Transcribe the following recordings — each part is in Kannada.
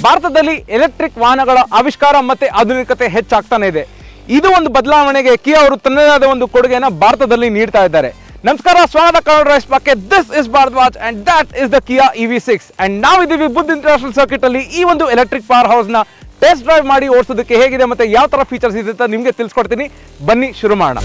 ಭಾರತದಲ್ಲಿ ಎಲೆಕ್ಟ್ರಿಕ್ ವಾಹನಗಳ ಆವಿಷ್ಕಾರ ಮತ್ತೆ ಆಧುನಿಕತೆ ಹೆಚ್ಚಾಗ್ತಾನೆ ಇದೆ ಇದು ಒಂದು ಬದಲಾವಣೆಗೆ ಕಿಯಾ ಅವರು ತನ್ನದೇ ಆದ ಒಂದು ಕೊಡುಗೆಯನ್ನು ಭಾರತದಲ್ಲಿ ನೀಡ್ತಾ ಇದ್ದಾರೆ ನಮಸ್ಕಾರ ಸ್ವಾಗತ ಕನ್ನಡ ರೈಸ್ ಪಕ್ಕೆ this is Bharadwaj and that is the Kia E V six and ನಾವಿದ್ದೀವಿ ಬುದ್ಧ ಇಂಟರ್ನ್ಯಾಷನಲ್ ಸರ್ಕಿಟ್ ಅಲ್ಲಿ ಈ ಒಂದು ಎಲೆಕ್ಟ್ರಿಕ್ ಪವರ್ ಹೌಸ್ ನ ಟೆಸ್ಟ್ ಡ್ರೈವ್ ಮಾಡಿ ಓಡಿಸೋದಕ್ಕೆ ಹೇಗಿದೆ ಮತ್ತೆ ಯಾವ ತರ ಫೀಚರ್ಸ್ ಇದೆ ಅಂತ ನಿಮಗೆ ತಿಳಿಸ್ಕೊಡ್ತೀನಿ ಬನ್ನಿ ಶುರು ಮಾಡೋಣ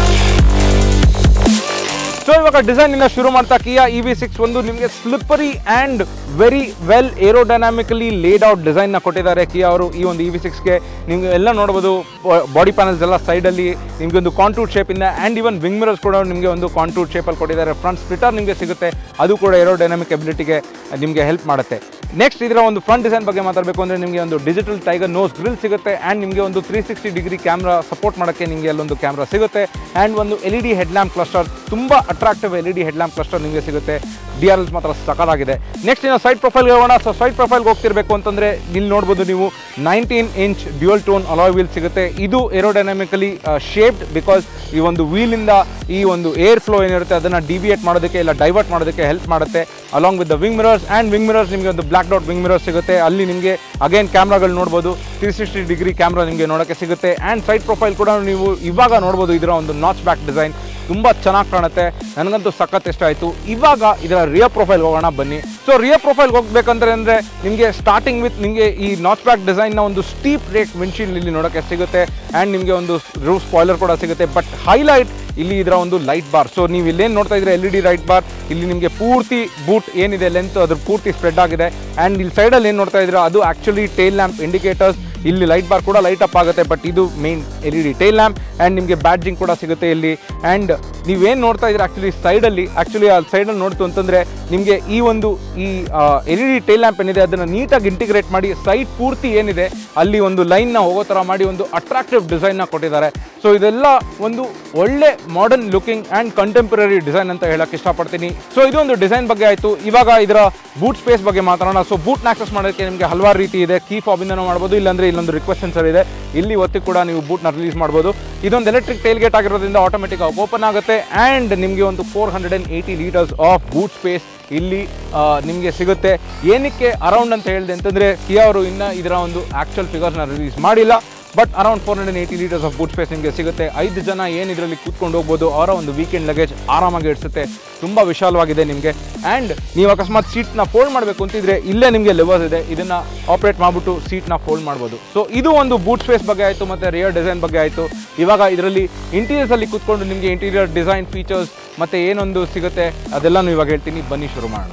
ಸೊ ಇವಾಗ ಡಿಸೈನ್ ಇಂದ ಶುರು ಮಾಡ್ತಾ ಕಿಯಾ ಇ ವಿ ಸಿಕ್ಸ್ ಒಂದು ನಿಮಗೆ slippery and very well aerodynamically laid out ಡಿಸೈನ್ನ ಕೊಟ್ಟಿದ್ದಾರೆ ಕಿಯಾ ಅವರು ಈ ಒಂದು ಇ ವಿ ಸಿಕ್ಸ್ಗೆ ನಿಮ್ಗೆ ಎಲ್ಲ ನೋಡ್ಬೋದು ಬಾಡಿ ಪ್ಯಾನಲ್ಸ್ ಎಲ್ಲ ಸೈಡಲ್ಲಿ ನಿಮಗೆ ಒಂದು ಕಾಂಟೂರ್ ಶೇಪಿಂದ ಆ್ಯಂಡ್ ಇವನ್ ವಿಂಗ್ ಮಿರರ್ಸ್ ಕೂಡ ನಿಮಗೆ ಒಂದು ಕಾಂಟೂರ್ ಶೇಪಲ್ಲಿ ಕೊಟ್ಟಿದ್ದಾರೆ ಫ್ರಂಟ್ ಸ್ಪ್ಲಿಟರ್ ನಿಮಗೆ ಸಿಗುತ್ತೆ ಅದು ಕೂಡ ಏರೋಡೈನಾಮಿಕ್ ಎಬಿಲಿಟಿಗೆ ನಿಮಗೆ ಹೆಲ್ಪ್ ಮಾಡುತ್ತೆ ನೆಕ್ಸ್ಟ್ ಇದರ ಒಂದು ಫ್ರಂಟ್ ಡಿಸೈನ್ ಬಗ್ಗೆ ಮಾತಾಡಬೇಕು ಅಂದರೆ ನಿಮಗೆ ಒಂದು ಡಿಜಿಟಲ್ ಟೈಗರ್ ನೋಸ್ ಗ್ರಿಲ್ ಸಿಗುತ್ತೆ ಆ್ಯಂಡ್ ನಿಮಗೆ ಒಂದು three sixty degree camera support ಮಾಡೋಕ್ಕೆ ನಿಮಗೆ ಅಲ್ಲೊಂದು ಕ್ಯಾಮ್ರಾ ಸಿಗುತ್ತೆ ಆ್ಯಂಡ್ ಒಂದು L E D head lamp cluster ತುಂಬ attractive L E D head lamp cluster ನಿಮಗೆ ಸಿಗುತ್ತೆ ಡಿ ಆರ್ ಎಲ್ಸ್ ಮಾತ್ರ ಸಕಲಾಗಿದೆ ನೆಕ್ಸ್ಟ್ ಇನ್ನು ಸೈಡ್ ಪ್ರೊಫೈಲ್ಗೆ ಹೋಗೋಣ ಸೊ ಸೈಡ್ ಪ್ರೊಫೈಲ್ಗೆ ಹೋಗ್ತಿರ್ಬೇಕು ಅಂತಂದರೆ ಇಲ್ಲಿ ನೋಡ್ಬೋದು ನೀವು nineteen inch dual tone alloy wheel ಸಿಗುತ್ತೆ ಇದು ಏರೋಡೈನಾಮಿಕಲಿ ಶೇಪ್ಡ್ ಬಿಕಾಸ್ ಈ ಒಂದು ವೀಲಿಂದ ಈ ಒಂದು ಏರ್ ಫ್ಲೋ ಏನಿರುತ್ತೆ ಅದನ್ನು ಡಿವಿಯೇಟ್ ಮಾಡೋದಕ್ಕೆ ಇಲ್ಲ ಡೈವರ್ಟ್ ಮಾಡೋದಕ್ಕೆ ಹೆಲ್ಪ್ ಮಾಡುತ್ತೆ along with the wing mirrors and wing mirrors ನಿಮಗೆ ಒಂದು ಬ್ಲಾಕ್ ಡಾಟ್ ವಿಂಗ್ ಮಿರರ್ಸ್ ಸಿಗುತ್ತೆ ಅಲ್ಲಿ ನಿಮಗೆ ಅಗೇನ್ ಕ್ಯಾಮ್ರಾಗಳು ನೋಡ್ಬೋದು ತ್ರೀ ಸಿಕ್ಸ್ಟಿ ಡಿಗ್ರಿ ಕ್ಯಾಮ್ರಾ ನಿಮಗೆ ನೋಡೋಕ್ಕೆ ಸಿಗುತ್ತೆ ಆ್ಯಂಡ್ ಸೈಡ್ ಪ್ರೊಫೈಲ್ ಕೂಡ ನೀವು ಇವಾಗ ನೋಡ್ಬೋದು ಇದರ ಒಂದು ನಾಚ್ ಬ್ಯಾಕ್ ಡಿಸೈನ್ ತುಂಬ ಚೆನ್ನಾಗಿ ಕಾಣುತ್ತೆ ನನಗಂತೂ ಸಖತ್ ಇಷ್ಟ ಆಯಿತು ಇವಾಗ ಇದರ ರಿಯರ್ ಪ್ರೊಫೈಲ್ ಹೋಗೋಣ ಬನ್ನಿ ಸೊ ರಿಯರ್ ಪ್ರೊಫೈಲ್ಗೆ ಹೋಗ್ಬೇಕಂದ್ರೆ ಅಂದರೆ ನಿಮಗೆ ಸ್ಟಾರ್ಟಿಂಗ್ ವಿತ್ ನಿಮಗೆ ಈ ನಾಚ್ ಬ್ಯಾಕ್ ಡಿಸೈನ್ನ ಒಂದು ಸ್ಟೀಪ್ ರೇಕ್ ವಿಂಡ್ಶೀಲ್ಡ್ ಇಲ್ಲಿ ನೋಡೋಕ್ಕೆ ಸಿಗುತ್ತೆ ಆ್ಯಂಡ್ ನಿಮಗೆ ಒಂದು ರೂಫ್ ಸ್ಪಾಯ್ಲರ್ ಕೂಡ ಸಿಗುತ್ತೆ ಬಟ್ ಹೈಲೈಟ್ ಇಲ್ಲಿ ಇದರ ಒಂದು ಲೈಟ್ ಬಾರ್ ಸೊ ನೀವು ಇಲ್ಲೇನು ನೋಡ್ತಾ ಇದ್ರೆ L E D light bar ಇಲ್ಲಿ ನಿಮಗೆ ಪೂರ್ತಿ ಬೂಟ್ ಏನಿದೆ ಲೆಂತ್ ಅದ್ರ ಪೂರ್ತಿ ಸ್ಪ್ರೆಡ್ ಆಗಿದೆ ಆ್ಯಂಡ್ ಇಲ್ಲಿ ಸೈಡಲ್ಲಿ ಏನು ನೋಡ್ತಾ ಇದ್ರೆ ಅದು ಆ್ಯಕ್ಚುಲಿ ಟೇಲ್ ಲ್ಯಾಂಪ್ ಇಂಡಿಕೇಟರ್ಸ್ ಇಲ್ಲಿ ಲೈಟ್ ಬಾರ್ ಕೂಡ ಲೈಟ್ ಅಪ್ ಆಗುತ್ತೆ ಬಟ್ ಇದು main L E D tail lamp and ನಿಮಗೆ ಬ್ಯಾಡ್ಜಿಂಗ್ ಕೂಡ ಸಿಗುತ್ತೆ ಇಲ್ಲಿ ಆ್ಯಂಡ್ ನೀವೇನು ನೋಡ್ತಾ ಇದ್ರೆ ಆ್ಯಕ್ಚುಲಿ ಸೈಡಲ್ಲಿ ಆ್ಯಕ್ಚುಲಿ ಆ ಸೈಡಲ್ಲಿ ನೋಡ್ತು ಅಂತಂದರೆ ನಿಮಗೆ ಈ ಒಂದು ಈ L E D tail lamp ಏನಿದೆ ಅದನ್ನು ನೀಟಾಗಿ ಇಂಟಿಗ್ರೇಟ್ ಮಾಡಿ ಸೈಡ್ ಪೂರ್ತಿ ಏನಿದೆ ಅಲ್ಲಿ ಒಂದು ಲೈನ್ನ ಹೋಗೋ ಥರ ಮಾಡಿ ಒಂದು ಅಟ್ರಾಕ್ಟಿವ್ ಡಿಸೈನ್ನ ಕೊಟ್ಟಿದ್ದಾರೆ ಸೊ ಇದೆಲ್ಲ ಒಂದು ಒಳ್ಳೆ modern looking and contemporary design ಅಂತ ಹೇಳಕ್ಕೆ ಇಷ್ಟಪಡ್ತೀನಿ ಸೊ ಇದು ಒಂದು ಡಿಸೈನ್ ಬಗ್ಗೆ ಆಯಿತು ಇವಾಗ ಇದರ ಬೂಟ್ ಸ್ಪೇಸ್ ಬಗ್ಗೆ ಮಾತಾಡೋಣ ಸೊ ಬೂಟ್ನ ಆಕ್ಸೆಸ್ ಮಾಡೋಕ್ಕೆ ನಿಮಗೆ ಹಲವಾರು ರೀತಿ ಇದೆ ಕೀ ಫಾಬಿಂದನೂ ಮಾಡ್ಬೋದು ಇಲ್ಲಾಂದ್ರೆ ಇಲ್ಲೊಂದು ರಿಕ್ವೆಸ್ಟ್ ಸೆನ್ಸರ್ ಇದೆ ಇಲ್ಲಿ ಒತ್ತಿ ಕೂಡ ನೀವು ಬೂಟ್ನ ರಿಲೀಸ್ ಮಾಡ್ಬೋದು ಇದೊಂದು ಎಲೆಕ್ಟ್ರಿಕ್ ಟೈಲ್ ಗೇಟ್ ಆಗಿರೋದ್ರಿಂದ ಆಟೋಮೆಟಿಕ್ ಆಗಿ ಓಪನ್ ಆಗುತ್ತೆ ಆ್ಯಂಡ್ ನಿಮಗೆ ಒಂದು four hundred and eighty litres of boot space ಇಲ್ಲಿ ನಿಮಗೆ ಸಿಗುತ್ತೆ ಏನಕ್ಕೆ ಅರೌಂಡ್ ಅಂತ ಹೇಳಿದೆ ಅಂತಂದರೆ ಕಿಯಾ ಅವರು ಇನ್ನೂ ಇದರ ಒಂದು ಆ್ಯಕ್ಚುಯಲ್ ಫಿಗರ್ಸ್ನ ರಿಲೀಸ್ ಮಾಡಿಲ್ಲ but around four hundred eighty litres of boot space ನಿಮಗೆ ಸಿಗುತ್ತೆ ಐದು ಜನ ಏನು ಇದರಲ್ಲಿ ಕೂತ್ಕೊಂಡು ಹೋಗ್ಬೋದು ಅವರ ಒಂದು ವೀಕೆಂಡ್ ಲಗೇಜ್ ಆರಾಮಾಗಿ ಇಡಿಸುತ್ತೆ ತುಂಬ ವಿಶಾಲವಾಗಿದೆ ನಿಮಗೆ ಆ್ಯಂಡ್ ನೀವು ಅಕಸ್ಮಾತ್ ಸೀಟ್ನ ಫೋಲ್ಡ್ ಮಾಡಬೇಕು ಅಂತಿದ್ರೆ ಇಲ್ಲೇ ನಿಮಗೆ ಲೆವರ್ಸ್ ಇದೆ ಇದನ್ನು ಆಪ್ರೇಟ್ ಮಾಡಿಬಿಟ್ಟು ಸೀಟ್ನ ಫೋಲ್ಡ್ ಮಾಡ್ಬೋದು ಸೊ ಇದು ಒಂದು ಬೂಟ್ ಸ್ಪೇಸ್ ಬಗ್ಗೆ ಆಯಿತು ಮತ್ತು ರಿಯರ್ ಡಿಸೈನ್ ಬಗ್ಗೆ ಆಯಿತು ಇವಾಗ ಇದರಲ್ಲಿ ಇಂಟೀರಿಯರ್ಸಲ್ಲಿ ಕೂತ್ಕೊಂಡು ನಿಮಗೆ ಇಂಟೀರಿಯರ್ ಡಿಸೈನ್ ಫೀಚರ್ಸ್ ಮತ್ತು ಏನೊಂದು ಸಿಗುತ್ತೆ ಅದೆಲ್ಲನೂ ಇವಾಗ ಹೇಳ್ತೀನಿ ಬನ್ನಿ ಶುರು ಮಾಡೋಣ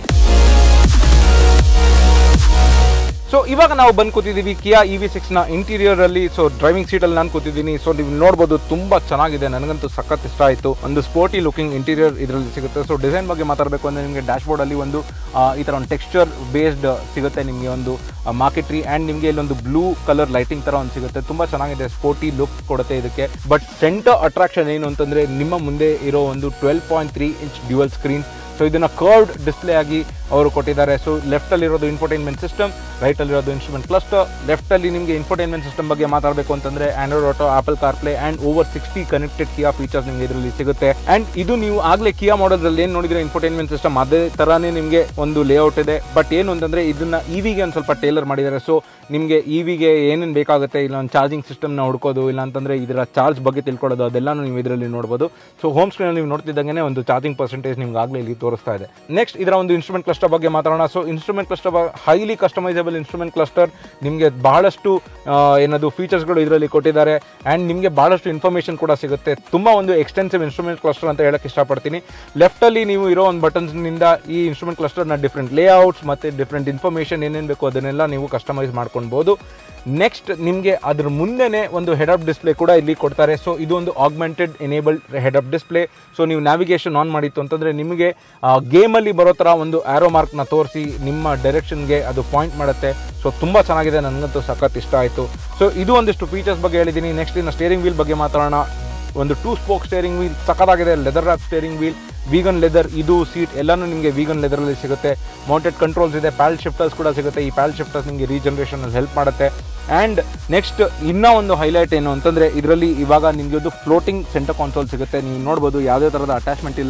ಸೊ ಇವಾಗ ನಾವು ಬಂದು ಕೂತಿದ್ದೀವಿ ಕಿಯಾ ಇ ವಿ ಸಿಕ್ಸ್ನ ಇಂಟೀರಿಯರಲ್ಲಿ ಸೊ ಡ್ರೈವಿಂಗ್ ಸೀಟಲ್ಲಿ ನಾನು ಕೂತಿದ್ದೀನಿ ಸೊ ನೀವು ನೋಡ್ಬೋದು ತುಂಬ ಚೆನ್ನಾಗಿದೆ ನನಗಂತೂ ಸಖತ್ ಇಷ್ಟ ಆಯಿತು ಒಂದು ಸ್ಪೋರ್ಟಿ ಲುಕಿಂಗ್ ಇಂಟೀರಿಯರ್ ಇದರಲ್ಲಿ ಸಿಗುತ್ತೆ ಸೊ ಡಿಸೈನ್ ಬಗ್ಗೆ ಮಾತಾಡಬೇಕು ಅಂದರೆ ನಿಮಗೆ ಡ್ಯಾಶ್ಬೋರ್ಡಲ್ಲಿ ಒಂದು ಆ, ಈ ಥರ ಒಂದು ಟೆಕ್ಸ್ಚರ್ ಬೇಸ್ಡ್ ಸಿಗುತ್ತೆ ನಿಮಗೆ ಒಂದು ಮಾರ್ಕೆಟ್ರಿ ಆ್ಯಂಡ್ ನಿಮಗೆ ಇಲ್ಲೊಂದು ಬ್ಲೂ ಕಲರ್ ಲೈಟಿಂಗ್ ಥರ ಒಂದು ಸಿಗುತ್ತೆ ತುಂಬ ಚೆನ್ನಾಗಿದೆ ಸ್ಪೋರ್ಟಿ ಲುಕ್ ಕೊಡುತ್ತೆ ಇದಕ್ಕೆ ಬಟ್ ಸೆಂಟರ್ ಅಟ್ರಾಕ್ಷನ್ ಏನು ಅಂತಂದರೆ ನಿಮ್ಮ ಮುಂದೆ ಇರೋ ಒಂದು twelve point three inch dual screen so ಇದನ್ನು ಕರ್ವ್ಡ್ ಡಿಸ್ಪ್ಲೇ ಆಗಿ ಅವರು ಕೊಟ್ಟಿದ್ದಾರೆ ಸೊ ಲೆಫ್ಟಲ್ಲಿರೋದು ಇನ್ಫೋಟೈನ್ಮೆಂಟ್ ಸಿಸ್ಟಮ್ ರೈಟಲ್ಲಿರೋದು ಇನ್ಸ್ಟ್ರೂಮೆಂಟ್ ಕ್ಲಸ್ಟರ್ ಲೆಫ್ಟಲ್ಲಿ ನಿಮಗೆ ಇನ್ಫೋಟೈನ್ಮೆಂಟ್ ಸಿಸ್ಟಮ್ ಬಗ್ಗೆ ಮಾತಾಡಬೇಕು ಅಂತಂದರೆ Android auto Apple CarPlay and over sixty connected Kia features ನಿಮಗೆ ಇದರಲ್ಲಿ ಸಿಗುತ್ತೆ ಆ್ಯಂಡ್ ಇದು ನೀವು ಆಗಲೇ ಕಿಯಾ ಮಾಡೋದ್ರಲ್ಲಿ ಏನು ನೋಡಿದ್ರೆ ಇನ್ಫೋಟೈನ್ಮೆಂಟ್ ಸಿಸ್ಟಮ್ ಅದೇ ಥರನೇ ನಿಮಗೆ ಒಂದು ಲೇಔಟ್ ಇದೆ ಬಟ್ ಏನು ಅಂತಂದರೆ ಇದನ್ನು ಇ ವಿಗೆ ಒಂದು ಸ್ವಲ್ಪ ಟೇಲರ್ ಮಾಡಿದ್ದಾರೆ ಸೊ ನಿಮಗೆ ಇ ವಿಗೆ ಏನೇನು ಬೇಕಾಗುತ್ತೆ ಇಲ್ಲ ಒಂದು ಚಾರ್ಜಿಂಗ್ ಸಿಸ್ಟಮ್ನ ಹುಡ್ಕೋದು ಇಲ್ಲ ಅಂತಂದರೆ ಇದರ ಚಾರ್ಜ್ ಬಗ್ಗೆ ತಿಳ್ಕೊಳ್ಳೋದು ಅದೆಲ್ಲನೂ ನೀವು ಇದರಲ್ಲಿ ನೋಡ್ಬೋದು ಸೊ ಹೋಮ್ ಸ್ಕ್ರೀನಲ್ಲಿ ನೀವು ನೋಡ್ತಿದ್ದಂಗೆ ಒಂದು ಚಾರ್ಜಿಂಗ್ ಪರ್ಸೆಂಟೇಜ್ ನಿಮ್ಗೆ ಆಗಲೇ ಇಲ್ಲಿ ತೋರಿಸ್ತಾ ಇದೆ ನೆಕ್ಸ್ಟ್ ಇದರ ಒಂದು ಇನ್ಸ್ಟ್ರೂಮೆಂಟ್ ಕ್ಲಸ್ಟರ್ ಬಗ್ಗೆ ಮಾತಾಡೋಣ so instrument cluster highly customisable instrument cluster ನಿಮಗೆ ಬಹಳಷ್ಟು ಆ, ಏನದು ಫೀಚರ್ಸ್ಗಳು ಇದರಲ್ಲಿ ಕೊಟ್ಟಿದ್ದಾರೆ ಆ್ಯಂಡ್ ನಿಮಗೆ ಬಹಳಷ್ಟು ಇನ್ಫಾರ್ಮೇಷನ್ ಕೂಡ ಸಿಗುತ್ತೆ ತುಂಬ ಒಂದು ಎಕ್ಸ್ಟೆನ್ಸಿವ್ ಇನ್ಸ್ಟ್ರೂಮೆಂಟ್ ಕ್ಲಸ್ಟರ್ ಅಂತ ಹೇಳಕ್ಕೆ ಇಷ್ಟಪಡ್ತೀನಿ ಲೆಫ್ಟಲ್ಲಿ ನೀವು ಇರೋ ಒಂದು ಬಟನ್ಸ್ನಿಂದ ಈ ಇನ್ಸ್ಟ್ರೂಮೆಂಟ್ ಕ್ಲಸ್ಟರ್ನ ಡಿಫ್ರೆಂಟ್ ಲೇಔಟ್ಸ್ ಮತ್ತು ಡಿಫ್ರೆಂಟ್ ಇನ್ಫಾರ್ಮೇಷನ್ ಏನೇನು ಬೇಕು ಅದನ್ನೆಲ್ಲ ನೀವು ಕಸ್ಟಮೈಸ್ ಮಾಡ್ಕೊಳ್ಬೋದು ನೆಕ್ಸ್ಟ್ ನಿಮಗೆ ಅದ್ರ ಮುಂದೆನೇ ಒಂದು ಹೆಡ್ ಅಪ್ ಡಿಸ್ಪ್ಲೇ ಕೂಡ ಇಲ್ಲಿ ಕೊಡ್ತಾರೆ ಸೊ ಇದು ಒಂದು augmented enabled head up display so ನೀವು ನ್ಯಾವಿಗೇಷನ್ ಆನ್ ಮಾಡಿತ್ತು ಅಂತಂದರೆ ನಿಮಗೆ ಗೇಮಲ್ಲಿ ಬರೋ ಥರ ಒಂದು ಆ್ಯರೋ ಮಾರ್ಕ್ನ ತೋರಿಸಿ ನಿಮ್ಮ ಡೈರೆಕ್ಷನ್ಗೆ ಅದು ಪಾಯಿಂಟ್ ಮಾಡುತ್ತೆ ಸೊ ತುಂಬ ಚೆನ್ನಾಗಿದೆ ನನಗಂತೂ ಸಖತ್ ಇಷ್ಟ ಆಯಿತು ಸೊ ಇದು ಒಂದಿಷ್ಟು ಫೀಚರ್ಸ್ ಬಗ್ಗೆ ಹೇಳಿದ್ದೀನಿ ನೆಕ್ಸ್ಟ್ ಇನ್ನು ಸ್ಟೇರಿಂಗ್ ವೀಲ್ ಬಗ್ಗೆ ಮಾತಾಡೋಣ ಒಂದು ಟೂ ಸ್ಪೋಕ್ ಸ್ಟೇರಿಂಗ್ ವೀಲ್ ಸಖತ್ತಾಗಿದೆ leather wrap steering wheel vegan leather ಇದು ಸೀಟ್ ಎಲ್ಲನೂ ನಿಮಗೆ ವೀಗನ್ ಲೆದರಲ್ಲಿ ಸಿಗುತ್ತೆ ಮೌಂಟೆಡ್ ಕಂಟ್ರೋಲ್ಸ್ ಇದೆ ಪ್ಯಾಲ್ ಶಿಫ್ಟರ್ಸ್ ಕೂಡ ಸಿಗುತ್ತೆ ಈ ಪ್ಯಾಲ್ ಶಿಫ್ಟರ್ಸ್ ನಿಮಗೆ ರೀಜನರೇಷನಲ್ಲಿ ಹೆಲ್ಪ್ ಮಾಡುತ್ತೆ ಆ್ಯಂಡ್ ನೆಕ್ಸ್ಟ್ ಇನ್ನೂ ಒಂದು ಹೈಲೈಟ್ ಏನು ಅಂತಂದರೆ ಇದರಲ್ಲಿ ಇವಾಗ ನಿಮಗೆ ಒಂದು ಫ್ಲೋಟಿಂಗ್ ಸೆಂಟರ್ ಕಾನ್ಸೋಲ್ ಸಿಗುತ್ತೆ ನೀವು ನೋಡ್ಬೋದು ಯಾವುದೇ ಥರದ ಅಟ್ಯಾಚ್ಮೆಂಟ್ ಇಲ್ಲ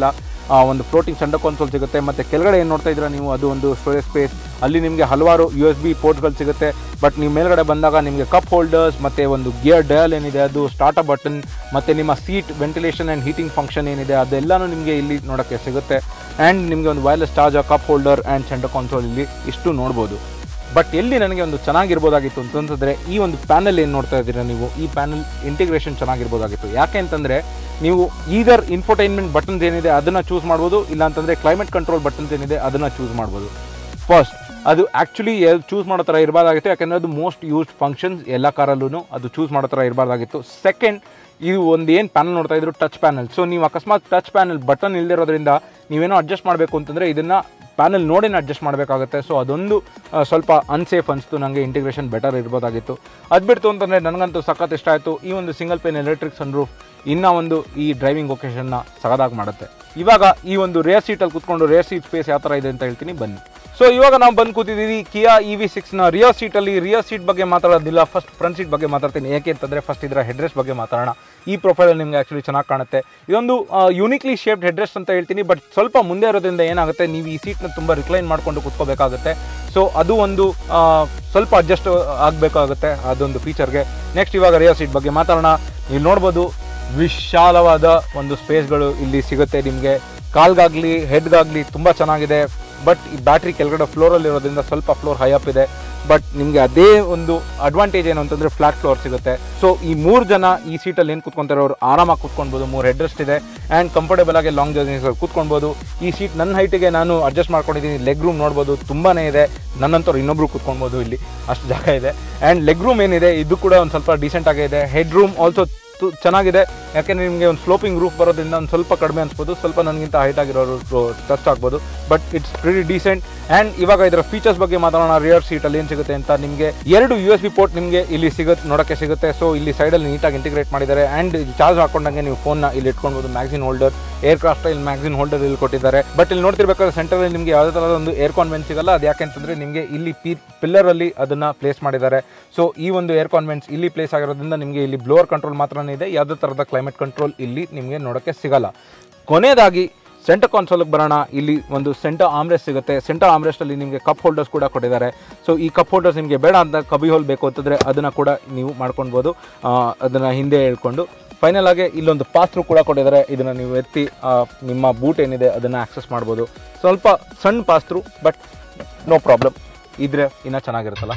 ಆ, ಒಂದು ಫ್ಲೋಟಿಂಗ್ ಸೆಂಟರ್ ಕನ್ಸೋಲ್ ಸಿಗುತ್ತೆ ಮತ್ತು ಕೆಳಗಡೆ ಏನು ನೋಡ್ತಾ ಇದ್ದೀರಾ ನೀವು ಅದು ಒಂದು ಸ್ಟೋರೇಜ್ ಸ್ಪೇಸ್ ಅಲ್ಲಿ ನಿಮಗೆ ಹಲವಾರು ಯು ಎಸ್ ಬಿ ಪೋರ್ಟ್ಗಳು ಸಿಗುತ್ತೆ ಬಟ್ ನೀವು ಮೇಲ್ಗಡೆ ಬಂದಾಗ ನಿಮಗೆ ಕಪ್ ಹೋಲ್ಡರ್ಸ್ ಮತ್ತು ಒಂದು ಗಿಯರ್ ಡಯಲ್ ಏನಿದೆ ಅದು ಸ್ಟಾರ್ಟರ್ ಬಟನ್ ಮತ್ತು ನಿಮ್ಮ seat ventilation and heating function ಏನಿದೆ ಅದೆಲ್ಲನೂ ನಿಮಗೆ ಇಲ್ಲಿ ನೋಡೋಕ್ಕೆ ಸಿಗುತ್ತೆ ಆ್ಯಂಡ್ ನಿಮಗೆ ಒಂದು wireless charger cup holder and centre console ಇಲ್ಲಿ ಇಷ್ಟು ನೋಡ್ಬೋದು ಬಟ್ ಎಲ್ಲಿ ನನಗೆ ಒಂದು ಚೆನ್ನಾಗಿರ್ಬೋದಾಗಿತ್ತು ಅಂತಂತಂದರೆ ಈ ಒಂದು ಪ್ಯಾನಲ್ ಏನು ನೋಡ್ತಾ ಇದ್ದೀರಾ ನೀವು ಈ ಪ್ಯಾನಲ್ ಇಂಟಿಗ್ರೇಷನ್ ಚೆನ್ನಾಗಿರ್ಬೋದಾಗಿತ್ತು ಯಾಕೆ ಅಂತಂದರೆ ನೀವು ಈದರ್ ಇನ್ಫೋಟೈನ್ಮೆಂಟ್ ಬಟನ್ಸ್ ಏನಿದೆ ಅದನ್ನು ಚೂಸ್ ಮಾಡ್ಬೋದು ಇಲ್ಲ ಅಂತಂದರೆ ಕ್ಲೈಮೇಟ್ ಕಂಟ್ರೋಲ್ ಬಟನ್ಸ್ ಏನಿದೆ ಅದನ್ನು ಚೂಸ್ ಮಾಡ್ಬೋದು ಫಸ್ಟ್ ಅದು ಆ್ಯಕ್ಚುಲಿ ಚೂಸ್ ಮಾಡೋ ಥರ ಇರಬಾರ್ದಾಗಿತ್ತು ಯಾಕೆಂದರೆ ಅದು ಮೋಸ್ಟ್ ಯೂಸ್ಡ್ ಫಂಕ್ಷನ್ಸ್ ಎಲ್ಲ ಕಾರಲ್ಲೂ ಅದು ಚೂಸ್ ಮಾಡೋ ಥರ ಇರಬಾರ್ದಾಗಿತ್ತು ಸೆಕೆಂಡ್ ಇದು ಒಂದು ಏನು ಪ್ಯಾನಲ್ ನೋಡ್ತಾ ಇದ್ರು ಟಚ್ ಪ್ಯಾನಲ್ ಸೊ ನೀವು ಅಕಸ್ಮಾತ್ ಟಚ್ ಪ್ಯಾನಲ್ ಬಟನ್ ಇಲ್ದಿರೋದ್ರಿಂದ ನೀವೇನೋ ಅಡ್ಜಸ್ಟ್ ಮಾಡಬೇಕು ಅಂತಂದರೆ ಇದನ್ನು ಪ್ಯಾನಲ್ ನೋಡಿನ ಅಡ್ಜಸ್ಟ್ ಮಾಡಬೇಕಾಗುತ್ತೆ ಸೊ ಅದೊಂದು ಆ, ಸ್ವಲ್ಪ ಅನ್ಸೇಫ್ ಅನಿಸ್ತು ನನಗೆ ಇಂಟಿಗ್ರೇಷನ್ ಬೆಟರ್ ಇರ್ಬೋದಾಗಿತ್ತು ಅದು ಬಿಡ್ತು ಅಂತಂದರೆ ನನಗಂತೂ ಸಖತ್ ಇಷ್ಟ ಆಯಿತು ಈ ಒಂದು ಸಿಂಗಲ್ ಪೇನ್ ಎಲೆಕ್ಟ್ರಿಕ್ ಸನ್ರೂಫ್ ಇನ್ನೂ ಒಂದು ಈ ಡ್ರೈವಿಂಗ್ ಒಕೇಶನ್ನ ಸಗದಾಗಿ ಮಾಡುತ್ತೆ ಇವಾಗ ಈ ಒಂದು ರೇರ್ ಸೀಟಲ್ಲಿ ಕುತ್ಕೊಂಡು ರೇರ್ ಸೀಟ್ ಸ್ಪೇಸ್ ಯಾವ ಥರ ಇದೆ ಅಂತ ಹೇಳ್ತೀನಿ ಬನ್ನಿ ಸೊ ಇವಾಗ ನಾವು ಬಂದು ಕೂತಿದ್ದೀವಿ ಕಿಯಾ ಇ ವಿ ಸಿಕ್ಸ್ನ ರಿಯರ್ ಸೀಟಲ್ಲಿ ರಿಯರ್ ಸೀಟ್ ಬಗ್ಗೆ ಮಾತಾಡೋದಿಲ್ಲ ಫಸ್ಟ್ ಫ್ರಂಟ್ ಸೀಟ್ ಬಗ್ಗೆ ಮಾತಾಡ್ತೀನಿ ಏಕೆ ಅಂತಂದರೆ ಫಸ್ಟ್ ಇದರ ಹೆಡ್ರೆಸ್ಟ್ ಬಗ್ಗೆ ಮಾತಾಡೋಣ ಈ ಪ್ರೊಫೈಲಲ್ಲಿ ನಿಮಗೆ ಆ್ಯಕ್ಚುಲಿ ಚೆನ್ನಾಗಿ ಕಾಣುತ್ತೆ ಇದೊಂದು ಯೂನಿಕ್ಲಿ ಶೇಪ್ಡ್ ಹೆಡ್ರೆಸ್ಟ್ ಅಂತ ಹೇಳ್ತೀನಿ ಬಟ್ ಸ್ವಲ್ಪ ಮುಂದೆ ಇರೋದ್ರಿಂದ ಏನಾಗುತ್ತೆ ನೀವು ಈ ಸೀಟ್ನ ತುಂಬ ರಿಕ್ಲೈನ್ ಮಾಡಿಕೊಂಡು ಕುತ್ಕೋಬೇಕಾಗುತ್ತೆ ಸೊ ಅದು ಒಂದು ಆ, ಸ್ವಲ್ಪ ಅಡ್ಜಸ್ಟ್ ಆಗಬೇಕಾಗುತ್ತೆ ಅದೊಂದು ಫೀಚರ್ಗೆ ನೆಕ್ಸ್ಟ್ ಇವಾಗ ರಿಯರ್ ಸೀಟ್ ಬಗ್ಗೆ ಮಾತಾಡೋಣ ನೀವು ನೋಡ್ಬೋದು ವಿಶಾಲವಾದ ಒಂದು ಸ್ಪೇಸ್ಗಳು ಇಲ್ಲಿ ಸಿಗುತ್ತೆ ನಿಮಗೆ ಕಾಲ್ಗಾಗಲಿ ಹೆಡ್ಗಾಗಲಿ ತುಂಬ ಚೆನ್ನಾಗಿದೆ ಬಟ್ ಈ ಬ್ಯಾಟ್ರಿ ಕೆಳಗಡೆ ಫ್ಲೋರಲ್ಲಿ ಇರೋದ್ರಿಂದ ಸ್ವಲ್ಪ ಫ್ಲೋರ್ ಹೈ ಅಪ್ ಇದೆ ಬಟ್ ನಿಮಗೆ ಅದೇ ಒಂದು ಅಡ್ವಾಂಟೇಜ್ ಏನು ಅಂತಂದರೆ ಫ್ಲಾಟ್ ಫ್ಲೋರ್ ಸಿಗುತ್ತೆ ಸೊ ಈ ಮೂರು ಜನ ಈ ಸೀಟಲ್ಲಿ ಏನು ಕೂತ್ಕೊಂತಾರೆ ಅವರು ಆರಾಮಾಗಿ ಕೂತ್ಕೊಳ್ಬೋದು ಮೂರು ಹೆಡ್ರೆಸ್ಟ್ ಇದೆ ಆ್ಯಂಡ್ ಕಂಫರ್ಟೇಬಲ್ ಆಗಿ ಲಾಂಗ್ ಜರ್ನೀಸ್ ಕೂತ್ಕೊಳ್ಬೋದು ಈ ಸೀಟ್ ನನ್ನ ಹೈಟಿಗೆ ನಾನು ಅಡ್ಜಸ್ಟ್ ಮಾಡ್ಕೊಂಡಿದ್ದೀನಿ ಲೆಗ್ ರೂಮ್ ನೋಡ್ಬೋದು ತುಂಬಾ ಇದೆ ನನ್ನಂತವ್ರು ಇನ್ನೊಬ್ರು ಕೂತ್ಕೊಳ್ಬೋದು ಇಲ್ಲಿ ಅಷ್ಟು ಜಾಗ ಇದೆ ಆ್ಯಂಡ್ ಲೆಗ್ ರೂಮ್ ಏನಿದೆ ಇದು ಕೂಡ ಒಂದು ಸ್ವಲ್ಪ ಡೀಸೆಂಟ್ ಆಗಿ ಇದೆ ಹೆಡ್ ರೂಮ್ ಆಲ್ಸೋ ತು ಚೆನ್ನಾಗಿದೆ ಯಾಕೆಂದರೆ ನಿಮಗೆ ಒಂದು ಸ್ಲೋಪಿಂಗ್ ರೂಫ್ ಬರೋದ್ರಿಂದ ಒಂದು ಸ್ವಲ್ಪ ಕಡಿಮೆ ಅನ್ಸ್ಬೋದು ಸ್ವಲ್ಪ ನನಗಿಂತ ಹೈಟ್ ಆಗಿರೋರು ಟಚ್ ಆಗ್ಬೋದು but it's pretty decent and ಇವಾಗ ಇದರ ಫೀಚರ್ಸ್ ಬಗ್ಗೆ ಮಾತಾಡೋಣ ರಿಯರ್ ಸೀಟಲ್ಲಿ ಏನು ಸಿಗುತ್ತೆ ಅಂತ ನಿಮಗೆ ಎರಡು ಯು ಎಸ್ ಬಿ ಪೋರ್ಟ್ ನಿಮಗೆ ಇಲ್ಲಿ ಸಿಗುತ್ತೆ ನೋಡೋಕ್ಕೆ ಸಿಗುತ್ತೆ ಸೊ ಇಲ್ಲಿ ಸೈಡಲ್ಲಿ ನೀಟಾಗಿ ಇಂಟಿಗ್ರೇಟ್ ಮಾಡಿದ್ದಾರೆ ಆ್ಯಂಡ್ ಚಾರ್ಜ್ ಹಾಕೊಂಡಂಗೆ ನೀವು ಫೋನ್ನ ಇಲ್ಲಿ ಇಟ್ಕೊಳ್ಬೋದು ಮ್ಯಾಗ್ಸಿನ್ ಹೋಲ್ಡರ್ ಏರ್ ಕ್ರಾಫ್ಟ್ ಇಲ್ಲಿ ಮ್ಯಾಗ್ಸಿನ್ ಹೋಲ್ಡರ್ ಇಲ್ಲಿ ಕೊಟ್ಟಿದ್ದಾರೆ ಬಟ್ ಇಲ್ಲಿ ನೋಡ್ತಿರ್ಬೇಕಾದ್ರೆ ಸೆಂಟರಲ್ಲಿ ನಿಮಗೆ ಯಾವುದೇ ಥರದ ಒಂದು ಏರ್ ಕಾನ್ವೆಂಟ್ ಸಿಗಲ್ಲ ಅದು ಯಾಕೆ ಅಂತಂದರೆ ನಿಮಗೆ ಇಲ್ಲಿ ಪಿ ಪಿಲ್ಲರಲ್ಲಿ ಅದನ್ನು ಪ್ಲೇಸ್ ಮಾಡಿದ್ದಾರೆ ಸೊ ಈ ಒಂದು ಏರ್ ಕಾನ್ವೆಂಟ್ಸ್ ಇಲ್ಲಿ ಪ್ಲೇಸ್ ಆಗಿರೋದ್ರಿಂದ ನಿಮಗೆ ಇಲ್ಲಿ ಬ್ಲೋವರ್ ಕಂಟ್ರೋಲ್ ಮಾತ್ರನೇ ಇದೆ ಯಾವುದೇ ಥರದ ಕ್ಲೈಮೇಟ್ ಕಂಟ್ರೋಲ್ ಇಲ್ಲಿ ನಿಮಗೆ ನೋಡೋಕ್ಕೆ ಸಿಗಲ್ಲ ಕೊನೆಯದಾಗಿ ಸೆಂಟರ್ ಕಾನ್ಸೋಲ್ಗೆ ಬರೋಣ ಇಲ್ಲಿ ಒಂದು ಸೆಂಟರ್ ಆಮ್ರೆಸ್ಟ್ ಸಿಗುತ್ತೆ ಸೆಂಟರ್ ಆಮ್ರೆಸ್ಟಲ್ಲಿ ನಿಮಗೆ ಕಪ್ ಹೋಲ್ಡರ್ಸ್ ಕೂಡ ಕೊಟ್ಟಿದ್ದಾರೆ ಸೊ ಈ ಕಪ್ ಹೋಲ್ಡರ್ಸ್ ನಿಮಗೆ ಬೇಡ ಅಂತ ಕಬಿ ಹೋಲ್ ಬೇಕು ಅಂತಂದರೆ ಅದನ್ನು ಕೂಡ ನೀವು ಮಾಡ್ಕೊಳ್ಬೋದು ಅದನ್ನು ಹಿಂದೆ ಹೇಳ್ಕೊಂಡು ಫೈನಲ್ ಆಗಿ ಇಲ್ಲೊಂದು ಪಾತ್ರು ಕೂಡ ಕೊಟ್ಟಿದ್ದಾರೆ ಇದನ್ನು ನೀವು ಎತ್ತಿ ಆ, ನಿಮ್ಮ ಬೂಟ್ ಏನಿದೆ ಅದನ್ನು ಆಕ್ಸೆಸ್ ಮಾಡ್ಬೋದು ಸ್ವಲ್ಪ ಸಣ್ಣ ಪಾಸ್ತ್ರು ಬಟ್ ನೋ ಪ್ರಾಬ್ಲಮ್ ಇದ್ರೆ ಇನ್ನೂ ಚೆನ್ನಾಗಿರುತ್ತಲ್ಲ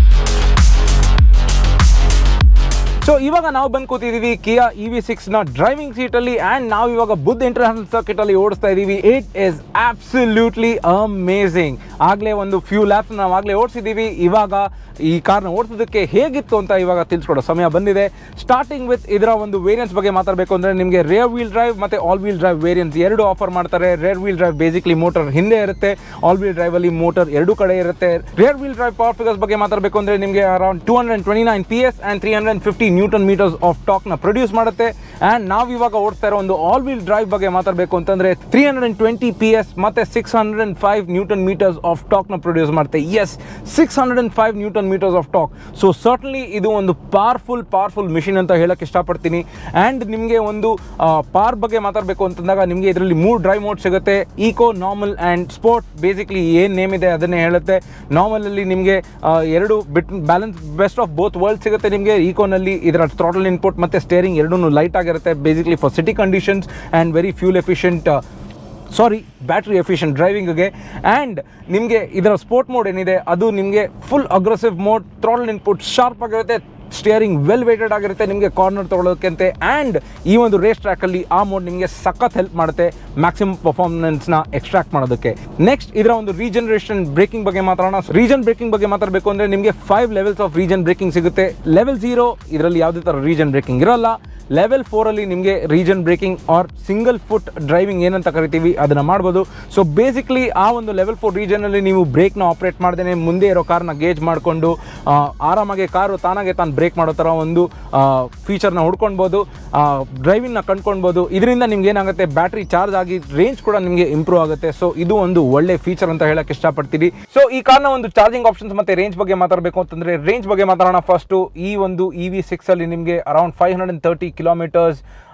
ಸೊ ಇವಾಗ ನಾವು ಬಂದು ಕೂತಿದ್ದೀವಿ ಕಿಯಾ ಇ ವಿ ಸಿಕ್ಸ್ನ ಡ್ರೈವಿಂಗ್ ಸೀಟಲ್ಲಿ ಆ್ಯಂಡ್ ನಾವು ಇವಾಗ ಬುದ್ಧ ಇಂಟರ್ನ್ಯಾಷನಲ್ ಸರ್ಕಿಟಲ್ಲಿ ಓಡಿಸ್ತಾ ಇದ್ದೀವಿ ಇಟ್ ಇಸ್ ಆಬ್ಸಲ್ಯೂಟ್ಲಿ ಅಮೇಝಿಂಗ್ ಆಗಲೇ ಒಂದು ಫ್ಯೂ ಲ್ಯಾಪ್ಸ್ ನಾವು ಆಗಲೇ ಓಡಿಸಿದ್ದೀವಿ ಇವಾಗ ಈ ಕಾರ್ನ ಓಡಿಸೋದಕ್ಕೆ ಹೇಗಿತ್ತು ಅಂತ ಇವಾಗ ತಿಳಿಸ್ಕೊಡೋ ಸಮಯ ಬಂದಿದೆ ಸ್ಟಾರ್ಟಿಂಗ್ ವಿತ್ ಇದರ ಒಂದು ವೇರಿಯನ್ಸ್ ಬಗ್ಗೆ ಮಾತಾಡಬೇಕು ಅಂದರೆ ನಿಮಗೆ ರೇರ್ ವೀಲ್ ಡ್ರೈವ್ ಮತ್ತು ಆಲ್ ವೀಲ್ ಡ್ರೈವ್ ವೇರಿಯನ್ಸ್ ಎರಡು ಆಫರ್ ಮಾಡ್ತಾರೆ rear wheel drive basically motor ಹಿಂದೆ ಇರುತ್ತೆ ಆಲ್ ವೀಲ್ ಡ್ರೈವಲ್ಲಿ ಮೋಟರ್ ಎರಡು ಕಡೆ ಇರುತ್ತೆ rear wheel drive power figures ಬಗ್ಗೆ ಮಾತಾಡಬೇಕು ಅಂದರೆ ನಿಮಗೆ around two hundred twenty nine P S and three hundred fifty newton metres of ಟಾಕ್ನ ಪ್ರೊಡ್ಯೂಸ್ ಮಾಡುತ್ತೆ ಆ್ಯಂಡ್ ನಾವು ಇವಾಗ ಓಡಿಸ್ತಾ ಇರೋ ಒಂದು ಆಲ್ ವೀಲ್ ಡ್ರೈವ್ ಬಗ್ಗೆ ಮಾತಾಡಬೇಕು ಅಂತಂದರೆ three hundred and twenty P S ಮತ್ತು six hundred and five newton metres of ಟಾಕ್ನ ಪ್ರೊಡ್ಯೂಸ್ ಮಾಡುತ್ತೆ S six hundred and five newton metres of torque so certainly ಇದು ಒಂದು ಪವರ್ಫುಲ್ ಪವರ್ಫುಲ್ ಮಿಷಿನ್ ಅಂತ ಹೇಳಕ್ಕೆ ಇಷ್ಟಪಡ್ತೀನಿ ಆ್ಯಂಡ್ ನಿಮಗೆ ಒಂದು ಪಾರ್ ಬಗ್ಗೆ ಮಾತಾಡಬೇಕು ಅಂತಂದಾಗ ನಿಮಗೆ ಇದರಲ್ಲಿ ಮೂರು ಡ್ರೈವ್ ಮೋಡ್ ಸಿಗುತ್ತೆ eco normal and sport basically ಏನು ನೇಮ್ ಇದೆ ಅದನ್ನೇ ಹೇಳುತ್ತೆ ನಾರ್ಮಲಲ್ಲಿ ನಿಮಗೆ ಎರಡು bit balance best of both world ಸಿಗುತ್ತೆ ನಿಮಗೆ ಈಕೋನಲ್ಲಿ ಇದರ ಥ್ರಾಟಲ್ ಇನ್ಪುಟ್ ಮತ್ತು ಸ್ಟೇರಿಂಗ್ ಎರಡೂ ಲೈಟ್ ಆಗಿರುತ್ತೆ basically for city conditions and very fuel efficient sorry battery efficient ಡ್ರೈವಿಂಗ್ಗೆ ಆ್ಯಂಡ್ ನಿಮಗೆ ಇದರ ಸ್ಪೋರ್ಟ್ ಮೋಡ್ ಏನಿದೆ ಅದು ನಿಮಗೆ full aggressive mode throttle input sharp ಆಗಿರುತ್ತೆ ಸ್ಟಿಯರಿಂಗ್ ವೆಲ್ ವೇಟೆಡ್ ಆಗಿರುತ್ತೆ ನಿಮಗೆ ಕಾರ್ನರ್ ತೊಗೊಳೋಕ್ಕಂತೆ ಆ್ಯಂಡ್ ಈ ಒಂದು ರೇಸ್ ಟ್ರ್ಯಾಕಲ್ಲಿ ಆ ಮೋಡ್ ನಿಮಗೆ ಸಖತ್ ಹೆಲ್ಪ್ ಮಾಡುತ್ತೆ ಮ್ಯಾಕ್ಸಿಮಮ್ ಪರ್ಫಾರ್ಮೆನ್ಸ್ನ ಎಕ್ಸ್ಟ್ರಾಕ್ಟ್ ಮಾಡೋದಕ್ಕೆ ನೆಕ್ಸ್ಟ್ ಇದರ ಒಂದು ರೀಜನರೇಷನ್ ಬ್ರೇಕಿಂಗ್ ಬಗ್ಗೆ ಮಾತಾಡೋಣ ರೀಜನ್ ಬ್ರೇಕಿಂಗ್ ಬಗ್ಗೆ ಮಾತಾಡಬೇಕು ಅಂದರೆ ನಿಮಗೆ five levels of regen braking ಸಿಗುತ್ತೆ ಲೆವೆಲ್ ಜೀರೋ ಇದರಲ್ಲಿ ಯಾವುದೇ ಥರ ರೀಜನ್ ಬ್ರೇಕಿಂಗ್ ಇರೋಲ್ಲ ಲೆವೆಲ್ ಫೋರಲ್ಲಿ ನಿಮಗೆ regen braking or single foot driving ಏನಂತ ಕರಿತೀವಿ ಅದನ್ನು ಮಾಡ್ಬೋದು ಸೊ ಬೇಸಿಕ್ಲಿ ಆ ಒಂದು ಲೆವೆಲ್ ಫೋರ್ ರೀಜನಲ್ಲಿ ನೀವು ಬ್ರೇಕ್ನ ಆಪ್ರೇಟ್ ಮಾಡ್ದೇ ಮುಂದೆ ಇರೋ ಕಾರ್ನ ಗೇಜ್ ಮಾಡಿಕೊಂಡು ಆರಾಮಾಗಿ ಕಾರು ತಾನಾಗೆ ತಾನು ಬ್ರೇಕ್ ಮಾಡೋ ಥರ ಒಂದು ಫೀಚರ್ನ ಹುಡ್ಕೊಳ್ಬೋದು ಡ್ರೈವಿಂಗ್ನ ಕಂಡ್ಕೊಳ್ಬೋದು ಇದರಿಂದ ನಿಮ್ಗೆ ಏನಾಗುತ್ತೆ ಬ್ಯಾಟ್ರಿ ಚಾರ್ಜ್ ಆಗಿ ರೇಂಜ್ ಕೂಡ ನಿಮಗೆ ಇಂಪ್ರೂವ್ ಆಗುತ್ತೆ ಸೊ ಇದು ಒಂದು ಒಳ್ಳೆ ಫೀಚರ್ ಅಂತ ಹೇಳಕ್ಕೆ ಇಷ್ಟಪಡ್ತೀನಿ ಸೊ ಈ ಕಾರ್ನ ಒಂದು ಚಾರ್ಜಿಂಗ್ ಆಪ್ಷನ್ಸ್ ಮತ್ತೆ ರೇಂಜ್ ಬಗ್ಗೆ ಮಾತಾಡಬೇಕು ಅಂತಂದ್ರೆ ರೇಂಜ್ ಬಗ್ಗೆ ಮಾತಾಡೋಣ ಫಸ್ಟು ಈ ಒಂದು ಇ ವಿ ಸಿಕ್ಸ್ ಅಲ್ಲಿ ನಿಮಗೆ around five hundred thirty kilometres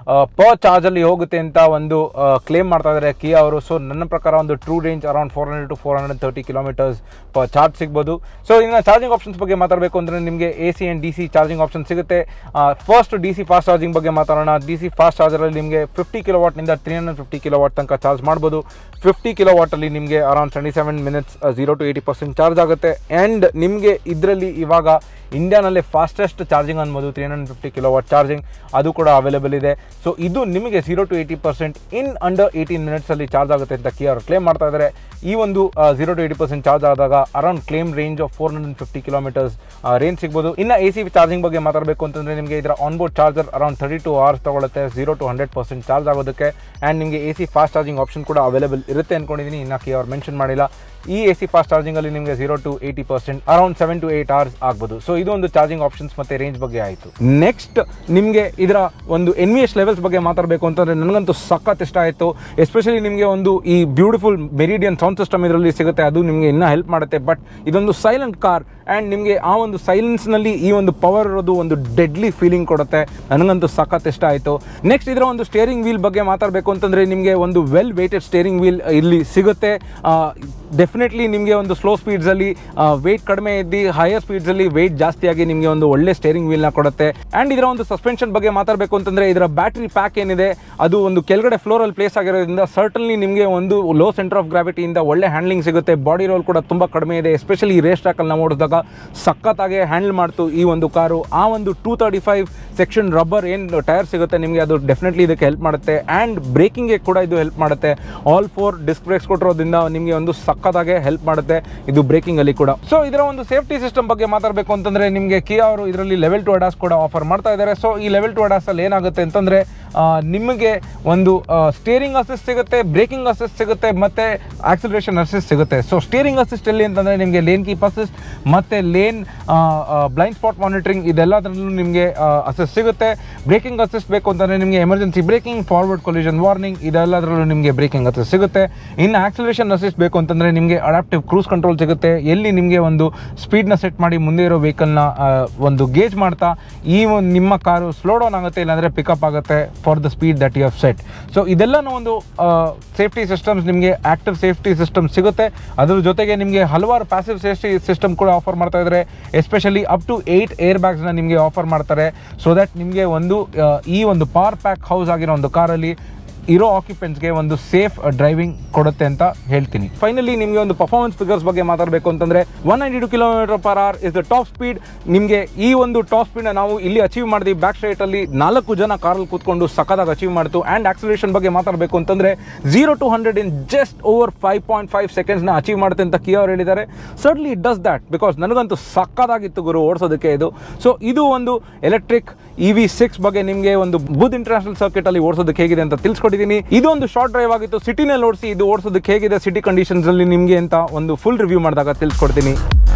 per ಚಾರ್ಜಲ್ಲಿ ಹೋಗುತ್ತೆ ಅಂತ ಒಂದು ಕ್ಲೇಮ್ ಮಾಡ್ತಾ ಇದ್ದಾರೆ ಕಿಯಾ ಅವರು ಸೊ ನನ್ನ ಪ್ರಕಾರ ಒಂದು true range around four hundred to four hundred thirty kilometres per charge ಸಿಗ್ಬೋದು ಸೊ ಇನ್ನು ಚಾರ್ಜಿಂಗ್ ಆಪ್ಷನ್ಸ್ ಬಗ್ಗೆ ಮಾತಾಡಬೇಕು ಅಂದರೆ ನಿಮಗೆ A C and D C charging option ಸಿಗುತ್ತೆ first D C fast charging ಬಗ್ಗೆ ಮಾತಾಡೋಣ ಡಿ ಸಿ ಫಾಸ್ಟ್ ಚಾರ್ಜರಲ್ಲಿ ನಿಮಗೆ ಫಿಫ್ಟಿ ಕಿಲೋ ವಾಟ್ನಿಂದ three hundred fifty kilowatt ತನಕ ಚಾರ್ಜ್ ಮಾಡ್ಬೋದು ಫಿಫ್ಟಿ ಕಿಲೋ ವಾಟಲ್ಲಿ ನಿಮಗೆ around seventy seven minutes zero to eighty percent charge ಆಗುತ್ತೆ ಆ್ಯಂಡ್ ನಿಮಗೆ ಇದರಲ್ಲಿ ಇವಾಗ ಇಂಡಿಯಾನಲ್ಲೇ ಫಾಸ್ಟೆಸ್ಟ್ ಚಾರ್ಜಿಂಗ್ ಅನ್ಬೋದು three hundred fifty kilowatt charging ಅದು ಕೂಡ ಅವೈಲೇಬಲ್ ಇದೆ ಸೊ ಇದು ನಿಮಗೆ zero to eighty percent in under eighteen ಮಿನಿಟ್ಸಲ್ಲಿ ಚಾರ್ಜ್ ಆಗುತ್ತೆ ಅಂತ ಕಿ ಅವರು ಕ್ಲೇಮ್ ಮಾಡ್ತಾ ಇದ್ದಾರೆ ಈ ಒಂದು zero to eighty percent charge ಆದಾಗ around claim range of four hundred fifty kilometres range ಸಿಗ್ಬೋದು ಇನ್ನು ಎ ಸಿ ಚಾರ್ಜಿಂಗ್ ಬಗ್ಗೆ ಮಾತಾಡಬೇಕು ಅಂತಂದರೆ ನಿಮಗೆ ಇದರ onboard charger around thirty two hours ತಗೊಳುತ್ತೆ zero to hundred percent charge ಆಗೋದಕ್ಕೆ ಆ್ಯಂಡ್ ನಿಮಗೆ A C fast charging option ಕೂಡ ಅವೈಲೇಬಲ್ ಇರುತ್ತೆ ಅಂದ್ಕೊಂಡಿದ್ದೀನಿ ಇನ್ನು ಕಿ ಅವ್ರು ಮೆನ್ಷನ್ ಮಾಡಿಲ್ಲ ಈ ಎ ಸಿ ಫಾಸ್ಟ್ ಚಾರ್ಜಿಂಗಲ್ಲಿ ನಿಮಗೆ zero to eighty percent around seven to eight hours ಆಗ್ಬೋದು ಸೊ ಇದು ಒಂದು ಚಾರ್ಜಿಂಗ್ ಆಪ್ಷನ್ಸ್ ಮತ್ತು ರೇಂಜ್ ಬಗ್ಗೆ ಆಯಿತು ನೆಕ್ಸ್ಟ್ ನಿಮಗೆ ಇದರ ಒಂದು ಎನ್ ವಿ ಎಸ್ ಲೆವೆಲ್ಸ್ ಬಗ್ಗೆ ಮಾತಾಡಬೇಕು ಅಂತಂದರೆ ನನಗಂತೂ ಸಖತ್ ಇಷ್ಟ ಆಯಿತು ಎಸ್ಪೆಷಲಿ ನಿಮಗೆ ಒಂದು ಈ ಬ್ಯೂಟಿಫುಲ್ ಮೆರಿಡಿಯನ್ ಸೌಂಡ್ ಸಿಸ್ಟಮ್ ಇದರಲ್ಲಿ ಸಿಗುತ್ತೆ ಅದು ನಿಮಗೆ ಇನ್ನೂ ಹೆಲ್ಪ್ ಮಾಡುತ್ತೆ ಬಟ್ ಇದೊಂದು ಸೈಲೆಂಟ್ ಕಾರ್ ಆ್ಯಂಡ್ ನಿಮಗೆ ಆ ಒಂದು ಸೈಲೆನ್ಸ್ನಲ್ಲಿ ಈ ಒಂದು ಪವರ್ ಇರೋದು ಒಂದು ಡೆಡ್ಲಿ ಫೀಲಿಂಗ್ ಕೊಡುತ್ತೆ ನನಗಂತೂ ಸಖತ್ ಇಷ್ಟ ಆಯಿತು ನೆಕ್ಸ್ಟ್ ಇದರ ಒಂದು ಸ್ಟೇರಿಂಗ್ ವೀಲ್ ಬಗ್ಗೆ ಮಾತಾಡಬೇಕು ಅಂತಂದರೆ ನಿಮಗೆ ಒಂದು ವೆಲ್ ವೇಟೆಡ್ ಸ್ಟೇರಿಂಗ್ ವೀಲ್ ಇಲ್ಲಿ ಸಿಗುತ್ತೆ ಡೆಫಿನೆಟ್ಲಿ ನಿಮಗೆ ಒಂದು ಸ್ಲೋ ಸ್ಪೀಡ್ಸಲ್ಲಿ ವೆಯ್ಟ್ ಕಡಿಮೆ ಇದ್ದು ಹೈಯರ್ ಸ್ಪೀಡ್ಸಲ್ಲಿ ವೆಯ್ಟ್ ಜಾಸ್ತಿಯಾಗಿ ನಿಮಗೆ ಒಂದು ಒಳ್ಳೆ ಸ್ಟೇರಿಂಗ್ ವೀಲ್ನ ಕೊಡುತ್ತೆ ಆ್ಯಂಡ್ ಇದರ ಒಂದು ಸಸ್ಪೆನ್ಷನ್ ಬಗ್ಗೆ ಮಾತಾಡಬೇಕು ಅಂತಂದರೆ ಇದರ ಬ್ಯಾಟ್ರಿ ಪ್ಯಾಕ್ ಏನಿದೆ ಅದು ಒಂದು ಕೆಳಗಡೆ ಫ್ಲೋರಲ್ಲಿ ಪ್ಲೇಸ್ ಆಗಿರೋದ್ರಿಂದ ಸರ್ಟನ್ಲಿ ನಿಮಗೆ ಒಂದು ಲೋ ಸೆಂಟರ್ ಆಫ್ ಗ್ರಾವಿಟಿಯಿಂದ ಒಳ್ಳೆ ಹ್ಯಾಂಡ್ಲಿಂಗ್ ಸಿಗುತ್ತೆ ಬಾಡಿ ರೋಲ್ ಕೂಡ ತುಂಬ ಕಡಿಮೆ ಇದೆ ಎಸ್ಪೆಷಲಿ ಈ ರೇಸ್ ಟ್ರ್ಯಾಕಲ್ಲಿ ನಾವು ಓಡಿಸಿದಾಗ ಸಖತ್ತಾಗಿ ಹ್ಯಾಂಡಲ್ ಮಾಡ್ತು ಈ ಒಂದು ಕಾರು ಆ ಒಂದು two thirty five section rubber ಏನು ಟೈರ್ ಸಿಗುತ್ತೆ ನಿಮಗೆ ಅದು ಡೆಫಿನೆಟ್ಲಿ ಇದಕ್ಕೆ ಹೆಲ್ಪ್ ಮಾಡುತ್ತೆ ಆ್ಯಂಡ್ ಬ್ರೇಕಿಂಗ್ಗೆ ಕೂಡ ಇದು ಹೆಲ್ಪ್ ಮಾಡುತ್ತೆ ಆಲ್ ಫೋರ್ ಡಿಸ್ಕ್ ಬ್ರೇಕ್ಸ್ ಕೊಟ್ಟಿರೋದ್ರಿಂದ ನಿಮಗೆ ಒಂದು ಸಕ್ಕತ್ತಾಗೆ ಹೆಲ್ಪ್ ಮಾಡುತ್ತೆ ಇದು ಬ್ರೇಕಿಂಗಲ್ಲಿ ಕೂಡ ಸೊ ಇದರ ಒಂದು ಸೇಫ್ಟಿ ಸಿಸ್ಟಮ್ ಬಗ್ಗೆ ಮಾತಾಡಬೇಕು ಅಂತಂದರೆ ನಿಮಗೆ ಕಿಯಾ ಅವರು ಇದರಲ್ಲಿ ಲೆವೆಲ್ ಟು ಅಡಾಸ್ ಕೂಡ ಆಫರ್ ಮಾಡ್ತಾ ಇದ್ದಾರೆ ಸೊ ಈ ಲೆವೆಲ್ ಟು ಅಡಾಸಲ್ಲಿ ಏನಾಗುತ್ತೆ ಅಂತಂದರೆ ನಿಮಗೆ ಒಂದು ಸ್ಟೇರಿಂಗ್ ಅಸಿಸ್ಟ್ ಸಿಗುತ್ತೆ ಬ್ರೇಕಿಂಗ್ ಅಸಿಸ್ಟ್ ಸಿಗುತ್ತೆ ಮತ್ತು ಆಕ್ಸಿಲರೇಷನ್ ಅಸಿಸ್ಟ್ ಸಿಗುತ್ತೆ ಸೊ ಸ್ಟೇರಿಂಗ್ ಅಸಿಸ್ಟ್ ಎಲ್ಲಿ ಅಂತಂದರೆ ನಿಮಗೆ ಲೇನ್ ಕೀಪ್ ಅಸಿಸ್ಟ್ ಮತ್ತು ಲೇನ್ ಬ್ಲೈಂಡ್ ಸ್ಪಾಟ್ ಮಾನಿಟರಿಂಗ್ ಇದೆಲ್ಲದರಲ್ಲೂ ನಿಮಗೆ ಅಸಿಸ್ಟ್ ಸಿಗುತ್ತೆ ಬ್ರೇಕಿಂಗ್ ಅಸಿಸ್ಟ್ ಬೇಕು ಅಂತಂದರೆ ನಿಮಗೆ emergency braking forward collision warning ಇದೆಲ್ಲದರಲ್ಲೂ ನಿಮಗೆ ಬ್ರೇಕಿಂಗ್ ಅಸಿಸ್ಟ್ ಸಿಗುತ್ತೆ ಇನ್ನು ಆಕ್ಸಿಲರೇಷನ್ ಅಸಿಸ್ಟ್ ಬೇಕು ಅಂತಂದರೆ ನಿಮಗೆ ಅಡಾಪ್ಟಿವ್ ಕ್ರೂಸ್ ಕಂಟ್ರೋಲ್ ಸಿಗುತ್ತೆ ಎಲ್ಲಿ ನಿಮಗೆ ಒಂದು ಸ್ಪೀಡ್ನ ಸೆಟ್ ಮಾಡಿ ಮುಂದೆ ಇರೋ ವೆಹಿಕಲ್ನ ಒಂದು ಗೇಜ್ ಮಾಡ್ತಾ ಈ ಒಂದು ನಿಮ್ಮ ಕಾರು ಸ್ಲೋ ಡೌನ್ ಆಗುತ್ತೆ ಇಲ್ಲಾಂದರೆ ಪಿಕಪ್ ಆಗುತ್ತೆ for the speed that you have set so ಇದೆಲ್ಲನೂ ಒಂದು ಸೇಫ್ಟಿ ಸಿಸ್ಟಮ್ಸ್ ನಿಮಗೆ ಆಕ್ಟಿವ್ ಸೇಫ್ಟಿ ಸಿಸ್ಟಮ್ ಸಿಗುತ್ತೆ ಅದ್ರ ಜೊತೆಗೆ ನಿಮಗೆ ಹಲವಾರು ಪ್ಯಾಸಿವ್ ಸೇಫ್ಟಿ ಸಿಸ್ಟಮ್ ಕೂಡ ಆಫರ್ ಮಾಡ್ತಾ ಇದ್ದಾರೆ especially up to eight air ಬ್ಯಾಗ್ಸ್ನ ನಿಮಗೆ ಆಫರ್ ಮಾಡ್ತಾರೆ ಸೊ ದಟ್ ನಿಮಗೆ ಒಂದು ಆ, ಈ ಒಂದು ಪವರ್ ಪ್ಯಾಕ್ ಹೌಸ್ ಆಗಿರೋ ಒಂದು ಕಾರಲ್ಲಿ ಇರೋ ಆಕ್ಯುಪೆಂಟ್ಸ್ಗೆ ಒಂದು ಸೇಫ್ ಡ್ರೈವಿಂಗ್ ಕೊಡುತ್ತೆ ಅಂತ ಹೇಳ್ತೀನಿ ಫೈನಲಿ ನಿಮಗೆ ಒಂದು ಪರ್ಫಾರ್ಮೆನ್ಸ್ ಫಿಗರ್ಸ್ ಬಗ್ಗೆ ಮಾತಾಡಬೇಕು ಅಂತಂದರೆ one ninety two kilometre per hour is the top speed ನಿಮಗೆ ಈ ಒಂದು ಟಾಪ್ ಸ್ಪೀಡ್ನ ನಾವು ಇಲ್ಲಿ ಅಚೀವ್ ಮಾಡಿದ್ವಿ ಬ್ಯಾಕ್ ಸ್ಟ್ರೈಟಲ್ಲಿ ನಾಲ್ಕು ಜನ ಕಾರಲ್ಲಿ ಕೂತ್ಕೊಂಡು ಸಖತ್ತಾಗಿ ಅಚೀವ್ ಮಾಡ್ತು ಆ್ಯಂಡ್ ಆಕ್ಸಿಲೇಷನ್ ಬಗ್ಗೆ ಮಾತಾಡಬೇಕು ಅಂತಂದರೆ zero to hundred in just over five point five ಸೆಕೆಂಡ್ಸ್ನ ಅಚೀವ್ ಮಾಡುತ್ತೆ ಅಂತ ಕಿಯಾ ಅವ್ರು ಹೇಳಿದ್ದಾರೆ certainly it does that because ನನಗಂತೂ ಸಕ್ಕತ್ತಾಗಿತ್ತು ಗುರು ಓಡಿಸೋದಕ್ಕೆ ಇದು ಸೊ ಇದು ಒಂದು ಎಲೆಕ್ಟ್ರಿಕ್ ಇ ವಿ ಸಿಕ್ಸ್ ಬಗ್ಗೆ ನಿಮಗೆ ಒಂದು ಬುದ್ ಇಂಟರ್ನ್ಯಾಷನಲ್ ಸರ್ಕಿಟ್ ಅಲ್ಲಿ ಓಡಿಸೋದಕ್ಕೆ ಹೇಗಿದೆ ಅಂತ ತಿಳಿಸ್ಕೊಟ್ಟಿದ್ದೀನಿ ಇದು ಒಂದು ಶಾರ್ಟ್ ಡ್ರೈವ್ ಆಗಿತ್ತು ಸಿಟಿನಲ್ಲಿ ಓಡಿಸಿ ಇದು ಓಡಿಸೋದಕ್ಕೆ ಹೇಗಿದೆ ಸಿಟಿ ಕಂಡೀಷನ್ಸ್ ಅಲ್ಲಿ ನಿಮಗೆ ಅಂತ ಒಂದು ಫುಲ್ ರಿವ್ಯೂ ಮಾಡಿದಾಗ ತಿಳಿಸ್ಕೊಡ್ತೀನಿ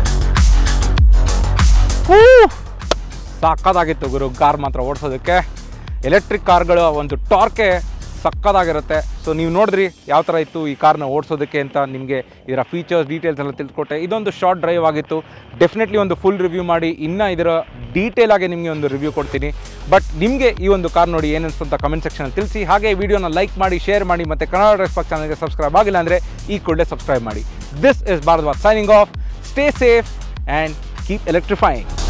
ಸಕ್ಕತ್ತಾಗಿತ್ತು ಗುರು ಕಾರ್ ಮಾತ್ರ ಓಡಿಸೋದಕ್ಕೆ ಎಲೆಕ್ಟ್ರಿಕ್ ಕಾರ್ಗಳ ಒಂದು ಟಾರ್ಕೆ ಸಕ್ಕತ್ತಾಗಿರುತ್ತೆ ಸೊ ನೀವು ನೋಡಿದ್ರಿ ಯಾವ ಥರ ಇತ್ತು ಈ ಕಾರ್ನ ಓಡಿಸೋದಕ್ಕೆ ಅಂತ ನಿಮಗೆ ಇದರ ಫೀಚರ್ಸ್ ಡೀಟೇಲ್ಸ್ ಎಲ್ಲ ತಿಳ್ಕೊಟ್ಟೆ ಇದೊಂದು ಶಾರ್ಟ್ ಡ್ರೈವ್ ಆಗಿತ್ತು ಡೆಫಿನೆಟ್ಲಿ ಒಂದು ಫುಲ್ ರಿವ್ಯೂ ಮಾಡಿ ಇನ್ನೂ ಇದರ ಡೀಟೇಲ್ ಆಗಿ ನಿಮಗೆ ಒಂದು ರಿವ್ಯೂ ಕೊಡ್ತೀನಿ ಬಟ್ ನಿಮಗೆ ಈ ಒಂದು ಕಾರ್ ನೋಡಿ ಏನು ಅನಿಸ್ತು ಅಂತ ಕಮೆಂಟ್ ಸೆಕ್ಷನಲ್ಲಿ ತಿಳಿಸಿ ಹಾಗೆ ವಿಡಿಯೋನ ಲೈಕ್ ಮಾಡಿ ಶೇರ್ ಮಾಡಿ ಮತ್ತು ಕನ್ನಡ ಡ್ರೆಸ್ ಪಾಕ್ ಚಾನಲ್ಗೆ ಸಬ್ಸ್ಕ್ರೈಬ್ ಆಗಿಲ್ಲ ಅಂದರೆ ಈ ಕೂಡಲೇ ಸಬ್ಸ್ಕ್ರೈಬ್ ಮಾಡಿ this is Bharadwaj signing off stay safe and keep electrifying